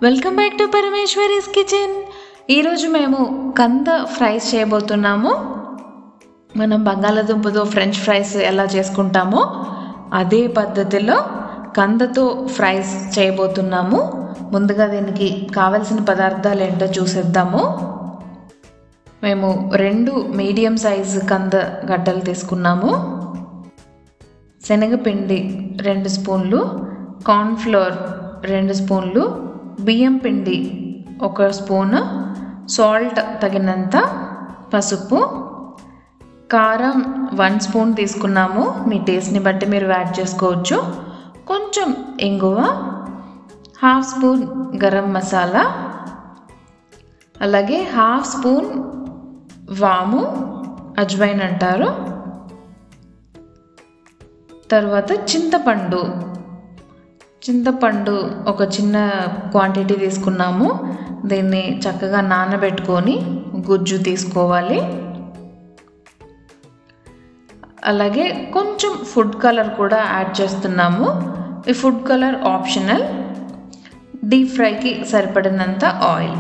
welcome back to Parameshwari's kitchen ఈరోజు మేము కంద ఫ్రైస్ చేయబోతున్నాము మనం బంగాళాదుంపతో ఫ్రెంచ్ ఫ్రైస్ ఎలా చేసుకుంటామో అదే పద్ధతిలో కందతో ఫ్రైస్ చేయబోతున్నాము ముందుగా దీనికి కావలసిన పదార్థాలు ఏంటో చూసేద్దాము మేము రెండు మీడియం సైజు కంద గడ్డలు తీసుకున్నాము శనగపిండి రెండు స్పూన్లు కార్న్ఫ్లోర్ రెండు స్పూన్లు బియ్యం పిండి ఒక స్పూన్ సాల్ట్ తగినంత పసుపు కారం వన్ స్పూన్ తీసుకున్నాము మీ టేస్ట్ని బట్టి మీరు యాడ్ చేసుకోవచ్చు కొంచెం ఇంగువ హాఫ్ స్పూన్ గరం మసాలా అలాగే హాఫ్ స్పూన్ వాము అజ్వైన్ అంటారు తర్వాత చింతపండు చింతపండు ఒక చిన్న క్వాంటిటీ తీసుకున్నాము దీన్ని చక్కగా నానబెట్టుకొని గుజ్జు తీసుకోవాలి అలాగే కొంచెం ఫుడ్ కలర్ కూడా యాడ్ చేస్తున్నాము ఈ ఫుడ్ కలర్ ఆప్షనల్ డీప్ ఫ్రైకి సరిపడినంత ఆయిల్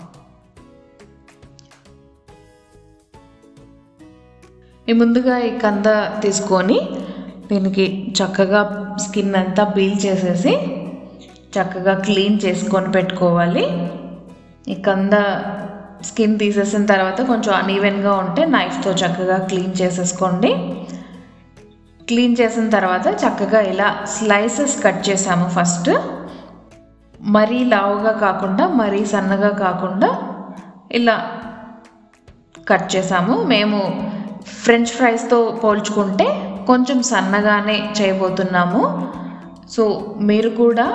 ఈ ముందుగా ఈ కంద తీసుకొని దీనికి చక్కగా స్కిన్ అంతా పీల్ చేసేసి చక్కగా క్లీన్ చేసుకొని పెట్టుకోవాలి ఈ కంద స్కిన్ తీసేసిన తర్వాత కొంచెం అన్ఈవెన్గా ఉంటే నైఫ్తో చక్కగా క్లీన్ చేసేసుకోండి క్లీన్ చేసిన తర్వాత చక్కగా ఇలా స్లైసెస్ కట్ చేసాము ఫస్ట్ మరీ లావుగా కాకుండా మరీ సన్నగా కాకుండా ఇలా కట్ చేసాము మేము ఫ్రెంచ్ ఫ్రైస్తో పోల్చుకుంటే కొంచెం సన్నగానే చేయబోతున్నాము సో మీరు కూడా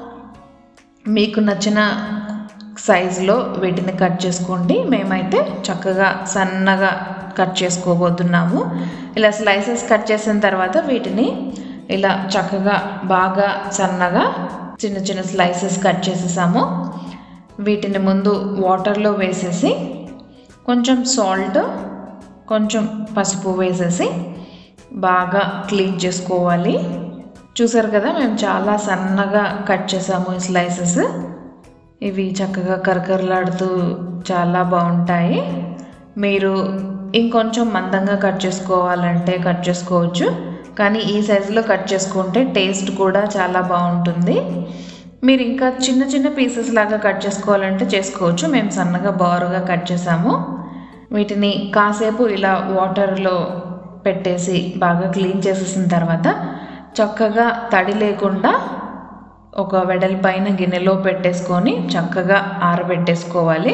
మీకు నచ్చిన సైజులో వీటిని కట్ చేసుకోండి మేమైతే చక్కగా సన్నగా కట్ చేసుకోబోతున్నాము ఇలా స్లైసెస్ కట్ చేసిన తర్వాత వీటిని ఇలా చక్కగా బాగా సన్నగా చిన్న చిన్న స్లైసెస్ కట్ చేసేసాము వీటిని ముందు వాటర్లో వేసేసి కొంచెం సాల్ట్ కొంచెం పసుపు వేసేసి బాగా క్లీన్ చేసుకోవాలి చూసారు కదా మేము చాలా సన్నగా కట్ చేసాము ఈ స్లైసెస్ ఇవి చక్కగా కరకరలాడుతూ చాలా బాగుంటాయి మీరు ఇంకొంచెం మందంగా కట్ చేసుకోవాలంటే కట్ చేసుకోవచ్చు కానీ ఈ సైజులో కట్ చేసుకుంటే టేస్ట్ కూడా చాలా బాగుంటుంది మీరు ఇంకా చిన్న చిన్న పీసెస్ లాగా కట్ చేసుకోవాలంటే చేసుకోవచ్చు మేము సన్నగా బారుగా కట్ చేసాము వీటిని కాసేపు ఇలా వాటర్లో పెట్టేసి బాగా క్లీన్ చేసేసిన తర్వాత చక్కగా తడి లేకుండా ఒక వెడల్పైన గిన్నెలో పెట్టేసుకొని చక్కగా ఆరబెట్టేసుకోవాలి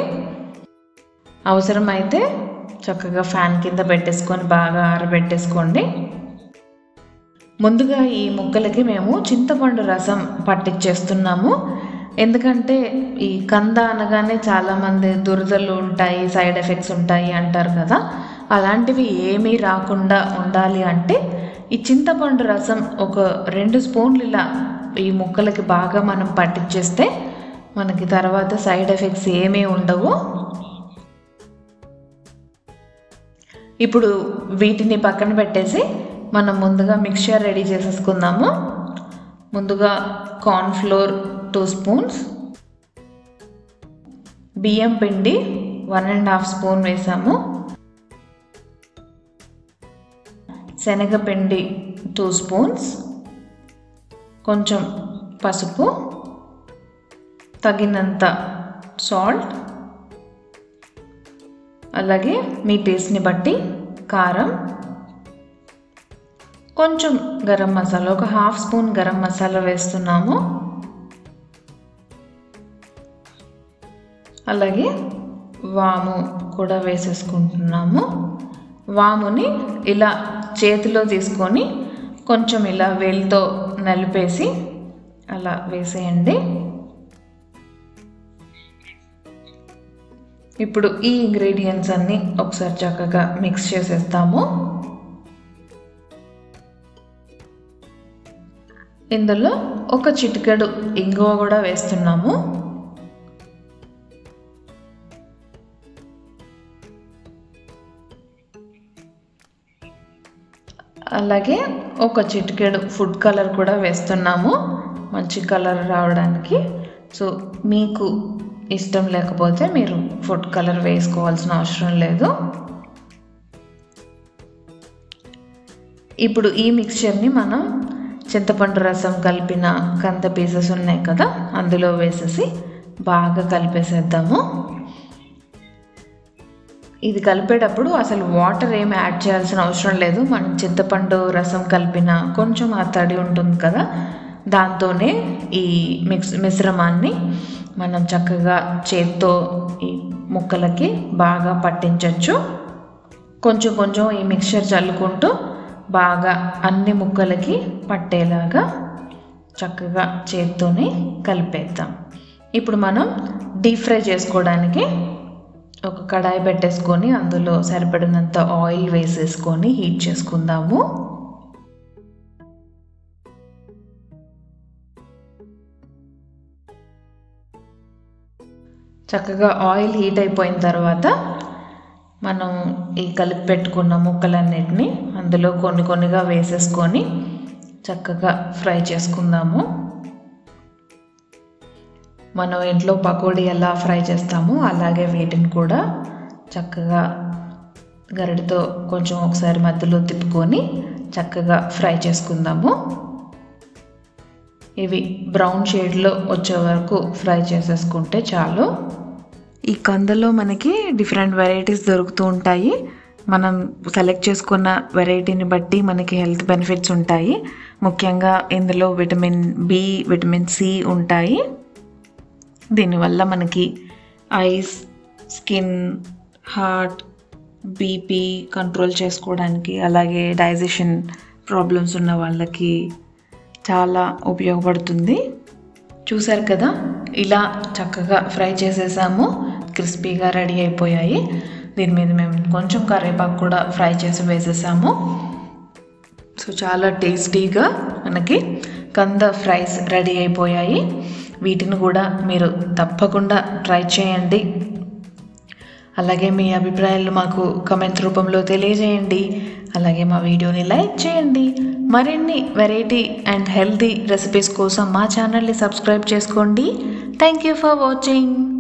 అవసరమైతే చక్కగా ఫ్యాన్ కింద పెట్టేసుకొని బాగా ఆరబెట్టేసుకోండి ముందుగా ఈ ముక్కలకి మేము చింతపండు రసం పట్టించేస్తున్నాము ఎందుకంటే ఈ కంద అనగానే చాలామంది దురదలు ఉంటాయి సైడ్ ఎఫెక్ట్స్ ఉంటాయి అంటారు కదా అలాంటివి ఏమీ రాకుండా ఉండాలి అంటే ఈ చింతపండు రసం ఒక రెండు స్పూన్లు ఇలా ఈ ముక్కలకి బాగా మనం పట్టించేస్తే మనకి తర్వాత సైడ్ ఎఫెక్ట్స్ ఏమీ ఉండవు ఇప్పుడు వీటిని పక్కన పెట్టేసి మనం ముందుగా మిక్చర్ రెడీ చేసేసుకుందాము ముందుగా కార్న్ఫ్లోర్ టూ స్పూన్స్ బియ్యం పిండి వన్ అండ్ హాఫ్ స్పూన్ వేసాము శనగపిండి టూ స్పూన్స్ కొంచెం పసుపు తగినంత సాల్ట్ అలాగే మీ టేస్ట్ని బట్టి కారం కొంచెం గరం మసాలా ఒక హాఫ్ స్పూన్ గరం మసాలా వేస్తున్నాము అలాగే వాము కూడా వేసేసుకుంటున్నాము వాముని ఇలా చేతిలో తీసుకొని కొంచెం ఇలా వేలితో నలిపేసి అలా వేసేయండి ఇప్పుడు ఈ ఇంగ్రీడియంట్స్ అన్నీ ఒకసారి చక్కగా మిక్స్ చేసేస్తాము ఇందులో ఒక చిటికెడు ఇంగువ కూడా వేస్తున్నాము అలాగే ఒక చిటికెడు ఫుడ్ కలర్ కూడా వేస్తున్నాము మంచి కలర్ రావడానికి సో మీకు ఇష్టం లేకపోతే మీరు ఫుడ్ కలర్ వేసుకోవాల్సిన అవసరం లేదు ఇప్పుడు ఈ మిక్చర్ని మనం చింతపండు రసం కలిపిన కంద పీసెస్ ఉన్నాయి కదా అందులో వేసేసి బాగా కలిపేసేద్దాము ఇది కలిపేటప్పుడు అసలు వాటర్ ఏమి యాడ్ చేయాల్సిన అవసరం లేదు మనం చింతపండు రసం కలిపిన కొంచెం ఆ తడి ఉంటుంది కదా దాంతోనే ఈ మిక్స్ మిశ్రమాన్ని మనం చక్కగా చేత్తో ఈ ముక్కలకి బాగా పట్టించవచ్చు కొంచెం కొంచెం ఈ మిక్చర్ చల్లుకుంటూ బాగా అన్ని ముక్కలకి పట్టేలాగా చక్కగా చేత్తోనే కలిపేద్దాం ఇప్పుడు మనం డీప్ ఫ్రై చేసుకోవడానికి ఒక కడాయి పెట్టేసుకొని అందులో సరిపడినంత ఆయిల్ వేసేసుకొని హీట్ చేసుకుందాము చక్కగా ఆయిల్ హీట్ అయిపోయిన తర్వాత మనం ఈ కలిపి పెట్టుకున్న ముక్కలన్నిటిని అందులో కొన్ని కొన్నిగా వేసేసుకొని చక్కగా ఫ్రై చేసుకుందాము మనం ఇంట్లో పకోడీ ఎలా ఫ్రై చేస్తామో అలాగే వీటిని కూడా చక్కగా గరిటతో కొంచెం ఒకసారి మధ్యలో తిప్పుకొని చక్కగా ఫ్రై చేసుకుందాము ఇవి బ్రౌన్ షేడ్లో వచ్చే వరకు ఫ్రై చేసేసుకుంటే చాలు ఈ కందలో మనకి డిఫరెంట్ వెరైటీస్ దొరుకుతూ ఉంటాయి మనం సెలెక్ట్ చేసుకున్న వెరైటీని బట్టి మనకి హెల్త్ బెనిఫిట్స్ ఉంటాయి ముఖ్యంగా ఇందులో విటమిన్ బి విటమిన్ సి ఉంటాయి దీనివల్ల మనకి eyes skin heart BP control చేసుకోవడానికి అలాగే డైజెషన్ ప్రాబ్లమ్స్ ఉన్న వాళ్ళకి చాలా ఉపయోగపడుతుంది చూసారు కదా ఇలా చక్కగా ఫ్రై చేసేసాము క్రిస్పీగా రెడీ అయిపోయాయి దీని మీద మేము కొంచెం కరివేపాకు కూడా ఫ్రై చేసి వేసేసాము సో చాలా టేస్టీగా మనకి కంద ఫ్రైస్ రెడీ అయిపోయాయి వీటిని కూడా మీరు తప్పకుండా ట్రై చేయండి అలాగే మీ అభిప్రాయాలు మాకు కమెంట్ రూపంలో తెలియజేయండి అలాగే మా వీడియోని లైక్ చేయండి మరిన్ని వెరైటీ అండ్ హెల్తీ రెసిపీస్ కోసం మా ఛానల్ని సబ్స్క్రైబ్ చేసుకోండి థ్యాంక్ యూ ఫర్ వాచింగ్